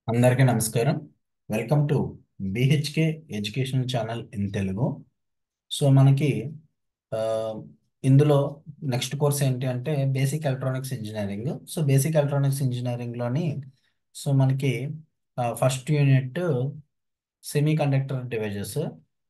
అందరికీ నమస్కారం welcome to BHK educational channel in Telugu so మనకి ఆ, ఇందులో నెక్స్ట్ కోర్స్ ఏంటి అంటే basic electronics engineering so basic electronics ఇంజనీరింగ్లోని సో మనకి first unit semiconductor devices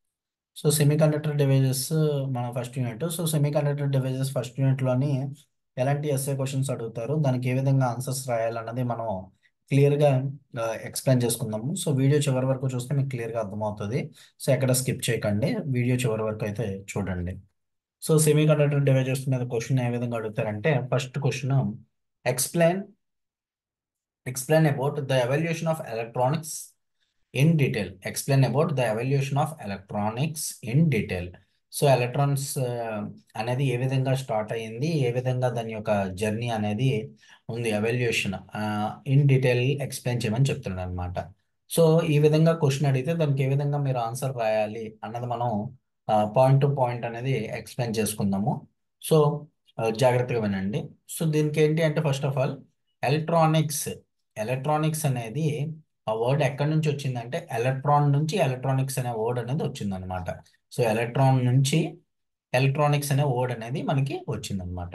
so semiconductor devices మన first unit so semiconductor devices first యూనిట్లోని ఎలాంటి ఎస్ఏ క్వశ్చన్స్ అడుగుతారు దానికి ఏ విధంగా ఆన్సర్స్ రాయాలన్నది మనం క్లియర్గా ఎక్స్ప్లెయిన్ చేసుకుందాము సో వీడియో చివరి వరకు చూస్తే మీకు క్లియర్గా అర్థమవుతుంది సో ఎక్కడ స్కిప్ చేయకండి వీడియో చివరి వరకు అయితే చూడండి సో సెమీ కండక్టర్ డివైజెస్ మీద క్వశ్చన్ ఏ విధంగా అడుగుతారంటే first question explain explain about the evolution of electronics in detail explain about the evolution of electronics in detail so electronics అనేది ఏ విధంగా స్టార్ట్ అయ్యింది ఏ విధంగా దాని యొక్క జర్నీ అనేది ఉంది ఎవల్యూషన్ ఇన్ డీటెయిల్ ఎక్స్ప్లెయిన్ చేయమని చెప్తున్నాడు అనమాట సో ఈ విధంగా క్వశ్చన్ అడిగితే దానికి ఏ విధంగా మీరు ఆన్సర్ రాయాలి అన్నది మనం పాయింట్ టు పాయింట్ అనేది ఎక్స్ప్లెయిన్ చేసుకుందాము సో జాగ్రత్తగా వినండి సో దీనికి ఏంటి అంటే first of all electronics electronics అనేది ఆ వర్డ్ ఎక్కడి నుంచి వచ్చిందంటే ఎలక్ట్రాన్ నుంచి ఎలక్ట్రానిక్స్ అనే వర్డ్ అనేది వచ్చిందనమాట సో ఎలక్ట్రాన్ నుంచి ఎలక్ట్రానిక్స్ అనే వర్డ్ అనేది మనకి వచ్చిందనమాట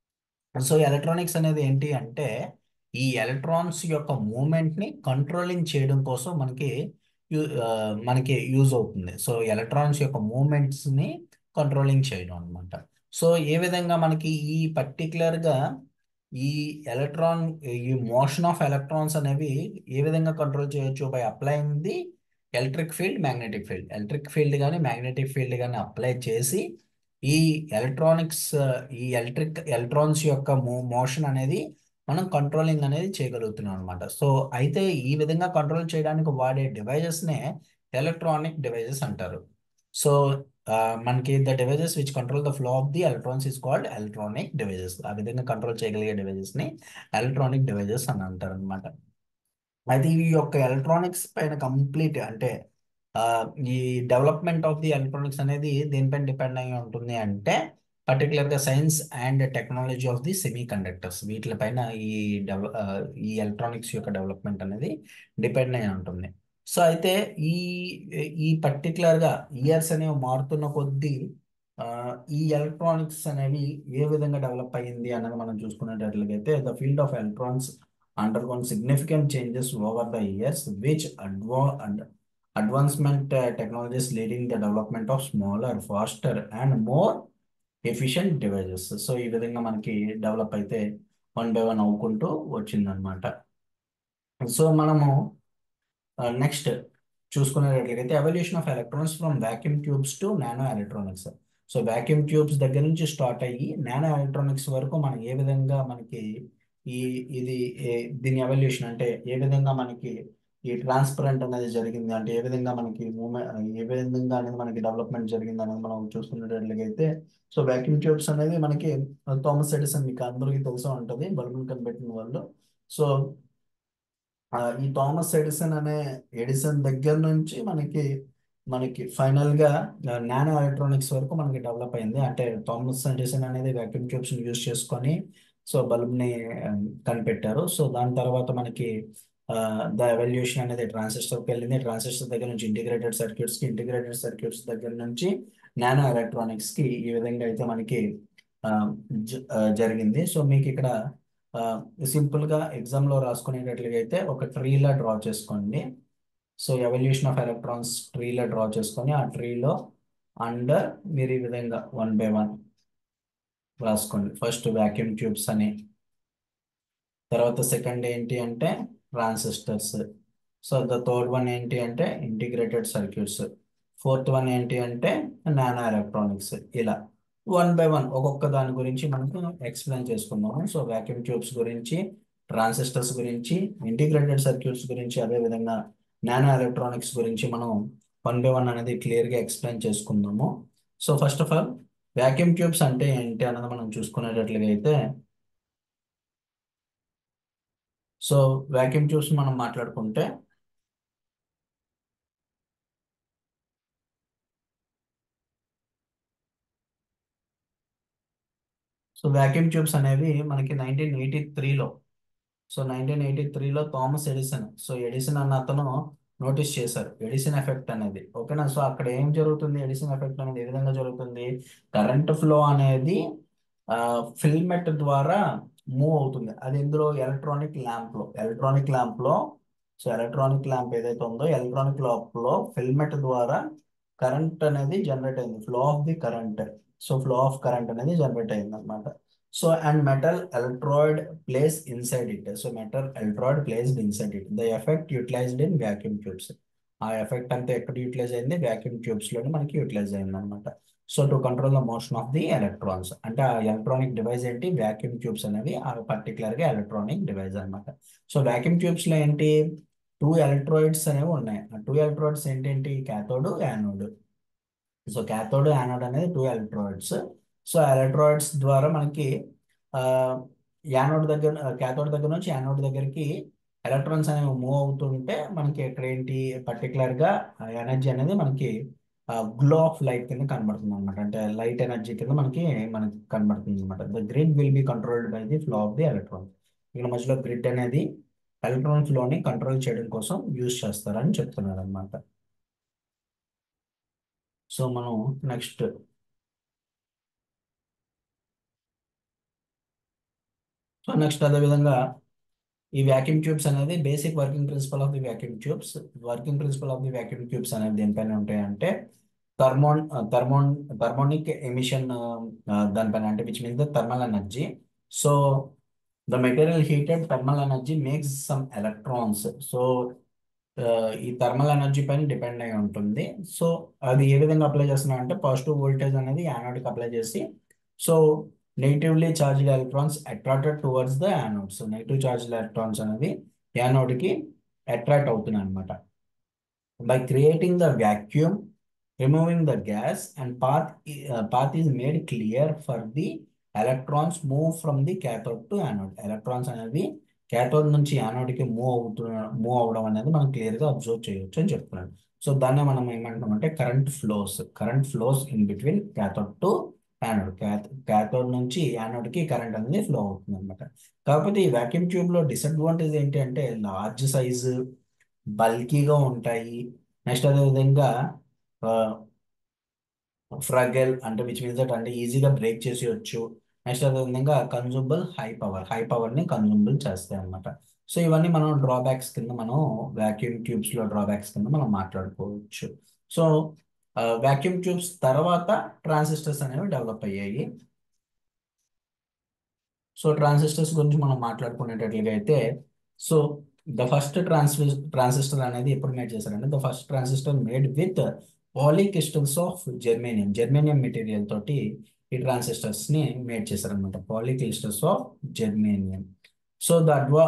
సో ఎలక్ట్రానిక్స్ అనేది ఏంటి అంటే ఈ ఎలక్ట్రాన్స్ యొక్క మూమెంట్ ని కంట్రోలింగ్ చేయడం కోసం మనకి యు- ఆ, మనకి యూజ్ అవుతుంది సో ఎలక్ట్రాన్స్ యొక్క మూమెంట్స్ ని కంట్రోలింగ్ చేయడం అనమాట సో ఏ విధంగా మనకి ఈ పర్టికులర్ గా ఈ ఎలక్ట్రాన్ ఈ మోషన్ ఆఫ్ ఎలక్ట్రాన్స్ అనేవి ఏ విధంగా కంట్రోల్ చేయొచ్చు by applying the electric field magnetic field electric field కానీ మ్యాగ్నెటిక్ ఫీల్డ్ కానీ అప్లై చేసి ఈ ఎలక్ట్రానిక్స్ ఈ ఎలక్ట్రిక్ ఎలక్ట్రాన్స్ యొక్క మోషన్ అనేది మనం కంట్రోలింగ్ అనేది చేయగలుగుతున్నాం అనమాట సో అయితే ఈ విధంగా కంట్రోల్ చేయడానికి వాడే డివైజెస్ నే ఎలక్ట్రానిక్ డివైజెస్ అంటారు సో మనకి the devices which control the flow of the electrons is called electronic devices ఆ విధంగా కంట్రోల్ చేయగలిగే డివైజెస్ ని ఎలక్ట్రానిక్ డివైజెస్ అని అంటారు అనమాట అయితే ఈ యొక్క ఎలక్ట్రానిక్స్ పైన కంప్లీట్ అంటే ఆ, ఈ డెవలప్మెంట్ ఆఫ్ ది ఎలక్ట్రానిక్స్ అనేది దేనిపైన డిపెండ్ అయి ఉంటుంది అంటే పర్టికులర్ గా science and technology of the semiconductors వీటిపైన ఈ డెవ ఆ, ఈ ఎలక్ట్రానిక్స్ యొక్క డెవలప్మెంట్ అనేది డిపెండ్ అయి ఉంటుంది సో అయితే ఈ ఈ పర్టికులర్ గా ఇయర్స్ అనేవి మారుతున్న కొద్దీ ఆ, ఈ ఎలక్ట్రానిక్స్ అనేవి ఏ విధంగా డెవలప్ అయ్యింది అన్నది మనం చూసుకునేటట్లయితే the field of electrons undergone significant changes over the years, which adva ad advancement uh, technologies leading the development of smaller, faster, and more efficient devices. So ఈ విధంగా మనకి డెవలప్ అయితే వన్ బై వన్ అవ్వుకుంటూ వచ్చిందనమాట so మనము next చూసుకునేటట్లయితే evolution of electronics from vacuum tubes to nano electronics so vacuum tubes దగ్గర నుంచి start అయ్యి నానో ఎలక్ట్రానిక్స్ వరకు మనం ఏ విధంగా మనకి ఈ ఇది ఏ- దీని ఎవల్యూషన్ అంటే ఏ విధంగా మనకి ఈ ట్రాన్స్పరెంట్ అనేది జరిగింది అంటే ఏ విధంగా మనకి మూమెంట్ ఏ విధంగా అనేది మనకి డెవలప్మెంట్ జరిగింది అనేది మనం చూసుకునేటట్లయితే సో వాక్యూమ్ ట్యూబ్స్ అనేది మనకి థామస్ ఎడిసన్ మీకు అందరికీ తెలిసే ఉంటుంది బల్బులు కనిపెట్టిన వాళ్ళు సో ఆ, ఈ థామస్ ఎడిసన్ అనే ఎడిసన్ దగ్గర నుంచి మనకి మనకి ఫైనల్ గా నానో ఎలక్ట్రానిక్స్ వరకు మనకి డెవలప్ అయింది అంటే థామస్ ఎడిసన్ అనేది వాక్యూమ్ ట్యూబ్స్ యూజ్ చేసుకొని సో బల్బ్ ని ఆ, కనిపెట్టారు సో దాని తర్వాత మనకి ద ఎవల్యూషన్ అనేది ట్రాన్సిస్టర్ కి వెళ్ళింది ట్రాన్సిస్టర్ దగ్గర నుంచి ఇంటిగ్రేటెడ్ సర్క్యూట్స్ కి ఇంటిగ్రేటెడ్ సర్క్యూట్స్ దగ్గర నుంచి నానో ఎలక్ట్రానిక్స్ కి ఈ విధంగా అయితే మనకి ఆ, జ- ఆ, జరిగింది సో మీకు ఇక్కడ సింపుల్ గా ఎగ్జామ్ లో రాసుకునేటట్లుగా అయితే ఒక ట్రీలా డ్రా చేసుకోండి సో ఎవల్యూషన్ ఆఫ్ ఎలక్ట్రాన్స్ ట్రీలా డ్రా చేసుకొని ఆ ట్రీలో అండర్ మీరు ఈ విధంగా వన్ బై వన్ రాసుకోండి ఫస్ట్ వాక్యూమ్ ట్యూబ్స్ అని తర్వాత సెకండ్ ఏంటి అంటే transistors so the third one ఏంటి అంటే ఇంటిగ్రేటెడ్ సర్క్యూట్స్ ఫోర్త్ వన్ ఏంటి అంటే నానో ఎలక్ట్రానిక్స్ ఇలా వన్ బై వన్ ఒక్కొక్క దాని గురించి మనకు ఎక్స్ప్లెయిన్ చేసుకుందాము సో వాక్యూమ్ ట్యూబ్స్ గురించి ట్రాన్సిస్టర్స్ గురించి ఇంటిగ్రేటెడ్ సర్క్యూట్స్ గురించి అదే విధంగా నానో ఎలక్ట్రానిక్స్ గురించి మనం వన్ బై వన్ అనేది క్లియర్ గా ఎక్స్ప్లెయిన్ చేసుకుందాము so first of all vacuum tubes అంటే ఏంటి అన్నది మనం చూసుకునేటట్లుగా అయితే సో వాక్యూమ్ ట్యూబ్స్ మనం మాట్లాడుకుంటే సో వాక్యూమ్ ట్యూబ్స్ అనేవి మనకి నైన్టీన్ ఎయిటీ త్రీలో సో నైన్టీన్ ఎయిటీ త్రీలో థామస్ ఎడిసన్ సో ఎడిసన్ అన్న అతను నోటీస్ చేశారు ఎడిసన్ ఎఫెక్ట్ అనేది ఓకేనా సో అక్కడ ఏం జరుగుతుంది ఎడిసన్ ఎఫెక్ట్ అనేది ఏ విధంగా జరుగుతుంది కరెంట్ ఫ్లో అనేది ఫిల్మెట్ ద్వారా మూవ్ అవుతుంది అది ఇందులో ఎలక్ట్రానిక్ ల్యాంప్ లో ఎలక్ట్రానిక్ ల్యాంప్ లో సో ఎలక్ట్రానిక్ ల్యాంప్ ఏదైతే ఉందో ఎలక్ట్రానిక్ ల్యాంప్ లో ఫిల్మెట్ ద్వారా కరెంట్ అనేది జనరేట్ అయింది flow of the current so flow of current అనేది జనరేట్ అయింది అనమాట so and metal electrode place inside it so metal electrode placed inside it the effect utilized in vacuum tubes ఆ effect అంతా ఎక్కడ utilise అయింది vacuum tubes లోనే మనకి utilize అయింది అనమాట so to control the motion of the electrons అంటే ఆ ఎలక్ట్రానిక్ డివైస్ ఏంటి వ్యాక్యూమ్ ట్యూబ్స్ అనేవి ఆ పర్టికులర్ గా ఎలక్ట్రానిక్ డివైస్ అనమాట సో వ్యాక్యూమ్ ట్యూబ్స్ లో ఏంటి టూ ఎలక్ట్రోయిడ్స్ అనేవి ఉన్నాయి ఆ టూ ఎలక్ట్రోయిడ్స్ ఏంటంటే cathode anode so cathode anode అనేది టూ ఎలక్ట్రోయిడ్స్ సో ఎలక్ట్రాయిడ్స్ ద్వారా మనకి యానోడ్ దగ్గర క్యాథోడ్ దగ్గర నుంచి యానోడ్ దగ్గరికి ఎలక్ట్రాన్స్ అనేవి మూవ్ అవుతుంటే మనకి ఇక్కడ ఏంటి పర్టికులర్ గా ఎనర్జీ అనేది మనకి గ్లో ఆఫ్ లైట్ కింద కనబడుతుంది అనమాట అంటే లైట్ ఎనర్జీ కింద మనకి మనకి కనబడుతుంది అనమాట the grid will be controlled by the flow of the electron ఇక్కడ మధ్యలో గ్రిడ్ అనేది ఎలక్ట్రాన్ ఫ్లోని కంట్రోల్ చేయడం కోసం యూజ్ చేస్తారని చెప్తున్నారు అనమాట సో మనం నెక్స్ట్ సో నెక్స్ట్ అదే విధంగా ఈ వ్యాక్యూమ్ ట్యూబ్స్ అనేది basic working principle of the vacuum tubes working principle of the vacuum tubes అనేది దేనిపైన ఉంటాయంటే థర్మోన్ థర్మోన్ థర్మోనిక్ ఎమిషన్ దానిపైన అంటే which means the thermal energy so the material heated thermal energy makes some electrons so ఈ thermal energy పైన depend అయి ఉంటుంది so అది ఏ విధంగా అప్లై చేస్తున్నాం అంటే పాజిటివ్ వోల్టేజ్ అనేది యానోడ్కి అప్లై చేసి so negatively charged electrons attracted towards the anode so negative charged electrons అనేది యానోడ్కి అట్రాక్ట్ అవుతున్నాయి అనమాట by creating the vacuum removing the gas and path path is made clear for the electrons move from the cathode to anode electrons అనేవి cathode నుంచి యానోడ్కి move అవుతున్న move అవడం అనేది మనం క్లియర్గా అబ్జర్వ్ చేయొచ్చు అని చెప్తున్నాడు సో దాన్ని మనం ఏమంటాం అంటే current flows current flows in between cathode to anode cathode నుంచి యానోడ్కి కరెంట్ అనేది ఫ్లో అవుతుంది అనమాట కాకపోతే ఈ వ్యాక్యూమ్ ట్యూబ్ లో డిసడ్వాంటేజ్ ఏంటి అంటే లార్జ్ సైజు బల్కీగా ఉంటాయి నెక్స్ట్ అదేవిధంగా ఫ్రగల్ అంటే విచ్ మీన్స్ దట్ అంటే ఈజీగా బ్రేక్ చేసేయచ్చు నెక్స్ట్ అదేవిధంగా consumable high power high power ని కన్జూమబుల్ చేస్తాయి అనమాట సో ఇవన్నీ మనం డ్రాబ్యాక్స్ కింద మనం వ్యాక్యూమ్ ట్యూబ్స్ లో డ్రాబ్యాక్స్ కింద మనం మాట్లాడుకోవచ్చు సో వ్యాక్యూమ్ ట్యూబ్స్ తర్వాత ట్రాన్సిస్టర్స్ అనేవి డెవలప్ అయ్యాయి సో ట్రాన్సిస్టర్స్ గురించి మనం మాట్లాడుకునేటట్లుగా అయితే సో ద ఫస్ట్ ట్రాన్సి ట్రాన్సిస్టర్ అనేది ఎప్పుడు మేడ్ చేశారంటే the first transistor made with polycrystals of germanium germanium material తోటి ఈ ట్రాన్సిస్టర్స్ ని మేడ్ చేశారనమాట polycrystals of germanium so the అడ్వా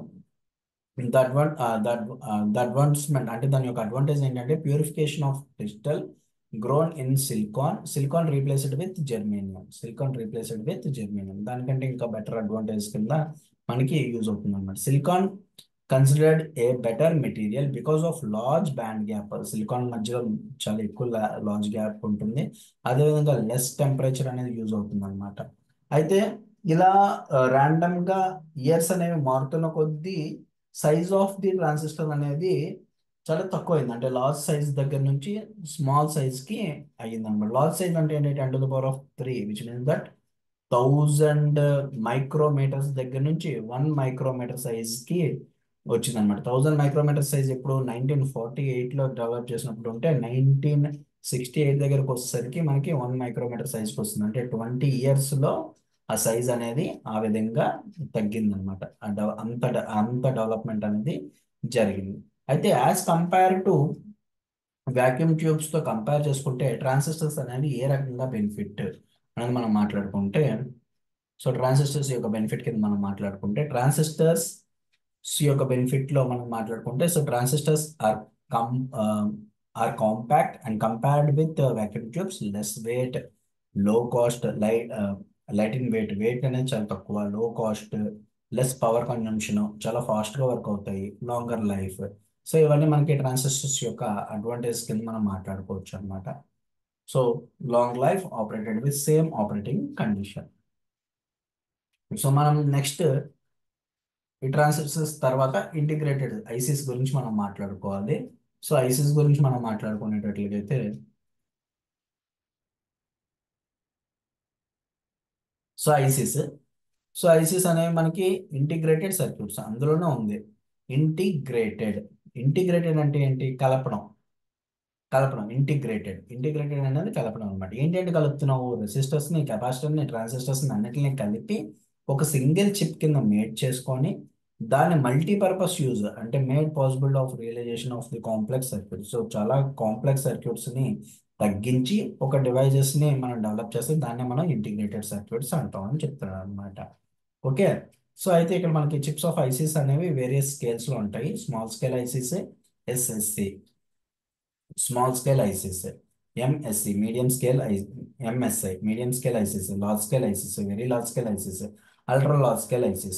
ద అడ్వాన్ ద అడ్వాన్స్మెంట్ అంటే దాని యొక్క అడ్వాంటేజ్ ఏంటంటే purification of crystal grown in silicon silicon replaced with germanium silicon replaced with germanium దానికంటే ఇంకా బెటర్ అడ్వాంటేజ్ కింద మనకి యూజ్ అవుతుంది అనమాట silicon considered a better material because of large band gap silicon మధ్యలో చాలా ఎక్కువ లార్జ్ గ్యాప్ ఉంటుంది అదేవిధంగా లెస్ టెంపరేచర్ అనేది యూజ్ అవుతుంది అనమాట అయితే ఇలా ర్యాండమ్ గా ఇయర్స్ అనేవి మారుతున్న కొద్దీ సైజ్ ఆఫ్ ది ట్రాన్సిస్టర్ అనేది చాలా తక్కువ అయింది అంటే లార్జ్ సైజ్ దగ్గర నుంచి స్మాల్ సైజ్ కి అయ్యింది అనమాట లార్జ్ సైజ్ అంటే ఏంటి ten to the power of three which means that thousand micrometers దగ్గర నుంచి వన్ మైక్రోమీటర్ సైజ్ కి వచ్చింది అనమాట థౌజండ్ మైక్రోమీటర్ సైజ్ ఇప్పుడు నైన్టీన్ ఫార్టీ ఎయిట్ లో డెవలప్ చేసినప్పుడు ఉంటే నైన్టీన్ సిక్స్టీ ఎయిట్ దగ్గరకు వచ్చేసరికి మనకి వన్ మైక్రోమీటర్ సైజ్కి వస్తుంది అంటే ట్వంటీ ఇయర్స్ లో ఆ సైజ్ అనేది ఆ విధంగా తగ్గింది అనమాట అంత అంత డెవలప్మెంట్ అనేది జరిగింది అయితే as compare to vacuum tubes తో కంపేర్ చేసుకుంటే ట్రాన్సిస్టర్స్ అనేది ఏ రకంగా బెనిఫిట్ అనేది మనం మాట్లాడుకుంటే సో ట్రాన్సిస్టర్స్ యొక్క బెనిఫిట్ కింద మనం మాట్లాడుకుంటే ట్రాన్సిస్టర్స్ యొక్క బెనిఫిట్ లో మనం మాట్లాడుకుంటే సో ట్రాన్సిస్టర్స్ ఆర్ కం are compact and compared with vacuum tubes less weight low cost light light in weight weight అనేది చాలా తక్కువ low cost less power consumption చాలా ఫాస్ట్ గా వర్క్ అవుతాయి లాంగర్ లైఫ్ సో ఇవన్నీ మనకి ట్రాన్సిస్టర్స్ యొక్క అడ్వాంటేజ్ కింద మనం మాట్లాడుకోవచ్చు అనమాట so long life operated with same operating condition so మనం నెక్స్ట్ ఈ ట్రాన్సిస్టర్స్ తర్వాత ఇంటిగ్రేటెడ్ ఐసిస్ గురించి మనం మాట్లాడుకోవాలి సో ఐసిస్ గురించి మనం మాట్లాడుకునేటట్లయితే సో ఐసిస్ సో ఐసిస్ అనేవి మనకి ఇంటిగ్రేటెడ్ సర్క్యూట్స్ అందులోనే ఉంది ఇంటిగ్రేటెడ్ ఇంటిగ్రేటెడ్ అంటే ఏంటి కలపడం కలపడం ఇంటిగ్రేటెడ్ ఇంటిగ్రేటెడ్ అనేది కలపడం అనమాట ఏంటంటే కలుపుతున్నావు రెసిస్టర్స్ ని కెపాసిటర్ ని ట్రాన్సిస్టర్స్ ని అన్నిటిని కలిపి ఒక సింగిల్ చిప్ కింద మేడ్ చేసుకొని దాన్ని మల్టీపర్పస్ యూజ్ అంటే made possible of realization of the complex circuit so చాలా కాంప్లెక్స్ సర్క్యూట్స్ ని తగ్గించి ఒక డివైజెస్ ని మనం డెవలప్ చేస్తే దాన్ని మనం ఇంటిగ్రేటెడ్ సర్క్యూట్స్ అంటాం అని చెప్తున్నాడు అనమాట ఓకే సో అయితే ఇక్కడ మనకి చిప్స్ ఆఫ్ ఐసీస్ అనేవి వేరియస్ స్కేల్స్ లో ఉంటాయి small scale ICs SSC small scale ICs MSC medium scale I MSI medium scale ICs large scale ICs very large scale ICs ultra large scale ICs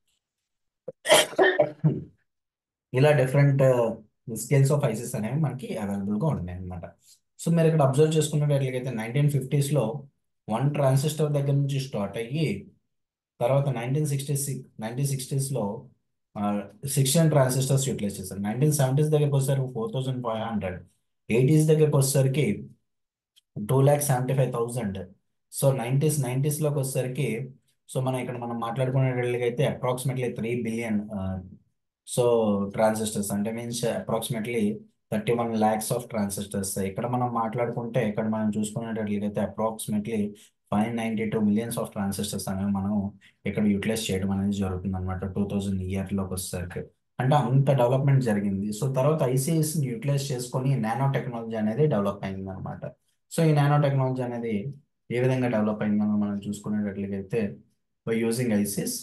ఇలా different scales of ICs అనేవి మనకి అవైలబుల్గా ఉన్నాయి అనమాట so మీరు ఇక్కడ observe చేసుకున్నట్లయితే nineteen ఫిఫ్టీస్లో one transistor దగ్గర నుంచి స్టార్ట్ అయ్యి తర్వాత నైన్టీన్ సిక్స్టీ సిక్స్ నైన్టీన్ సిక్స్టీస్లో సిక్స్టీన్ ట్రాన్సిస్టర్స్ యూటిలైజ్ చేశారు నైన్టీన్ సెవెంటీస్ దగ్గరకు వచ్చేసరికి four thousand five hundred eighties దగ్గరకు వచ్చేసరికి two lakh seventy five thousand so nineties నైంటీస్లోకి వచ్చేసరికి సో మనం ఇక్కడ మనం మాట్లాడుకునేటట్లయితే approximately three billion so transistors అంటే means approximately thirty one lakhs of transistors ఇక్కడ మనం మాట్లాడుకుంటే ఇక్కడ మనం చూసుకునేటట్లయితే approximately five ninety two millions of transistors అనేవి మనం ఇక్కడ యూటిలైజ్ చేయడం అనేది జరుగుతుంది అనమాట టూ థౌజండ్ ఇయర్లోకి వచ్చేసరికి అంటే అంత డెవలప్మెంట్ జరిగింది సో తర్వాత ఐసీఎస్ని యూటిలైజ్ చేసుకొని నానో టెక్నాలజీ అనేది డెవలప్ అయింది అనమాట సో ఈ నానో టెక్నాలజీ అనేది ఏ విధంగా డెవలప్ అయిందో మనం చూసుకునేటట్లయితే by using ICs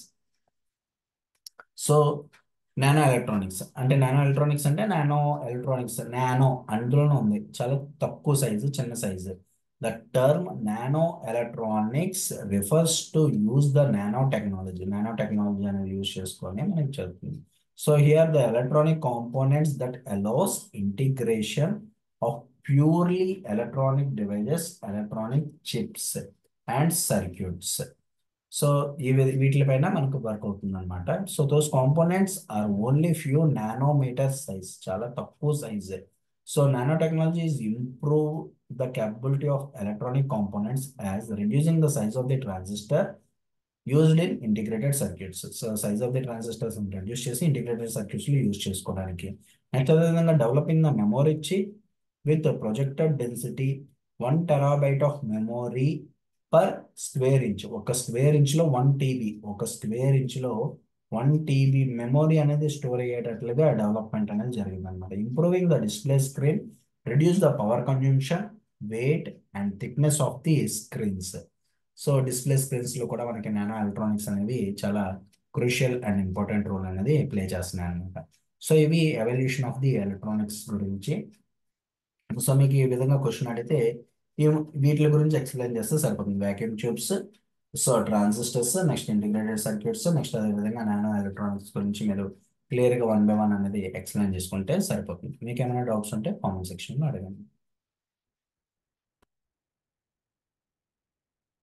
so nano electronics అంటే నానో ఎలక్ట్రానిక్స్ అంటే నానో ఎలక్ట్రానిక్స్ నానో అందులోనే ఉంది చాలా తక్కువ సైజు చిన్న size the term nano electronics refers to use the nano technology nano technology అనేది యూజ్ చేసుకొని మనకి చదువుతుంది so here the electronic components that allows integration of purely electronic devices electronic chips and circuits so ఈ వీటిపైన మనకు work అవుతుంది అనమాట so those components are only few nanometer size చాలా తక్కువ size so nano technology is improve the capability of electronic components as reducing the size of the transistor used in integrated circuits. So size of the transistors reduce చేసి integrated circuits లో use చేసుకోవడానికి next అదేవిధంగా developing the memory chip with projected density one terabyte of memory per square inch ఒక square inch లో one TB ఒక square inch లో one TB memory అనేది store అయ్యేటట్లుగా డెవలప్మెంట్ అనేది జరిగింది అనమాట improving the display screen reduce the power consumption weight and thickness of the screens so display screens లో కూడా మనకి నానో ఎలక్ట్రానిక్స్ అనేవి చాలా క్రూషియల్ అండ్ ఇంపార్టెంట్ రోల్ అనేది ప్లే చేస్తున్నాయి అనమాట సో ఇవి ఎవల్యూషన్ ఆఫ్ ది ఎలక్ట్రానిక్స్ గురించి సో మీకు ఈ విధంగా క్వశ్చన్ అడిగితే ఈ వీటి గురించి ఎక్స్ప్లెయిన్ చేస్తే సరిపోతుంది vacuum tubes so transistors next integrated circuits next అదే విధంగా నానో ఎలక్ట్రానిక్స్ గురించి మీరు క్లియర్గా వన్ బై వన్ అనేది ఎక్స్ప్లెయిన్ చేసుకుంటే సరిపోతుంది మీకు ఏమైనా డౌట్స్ ఉంటే కామెంట్ సెక్షన్లో అడగండి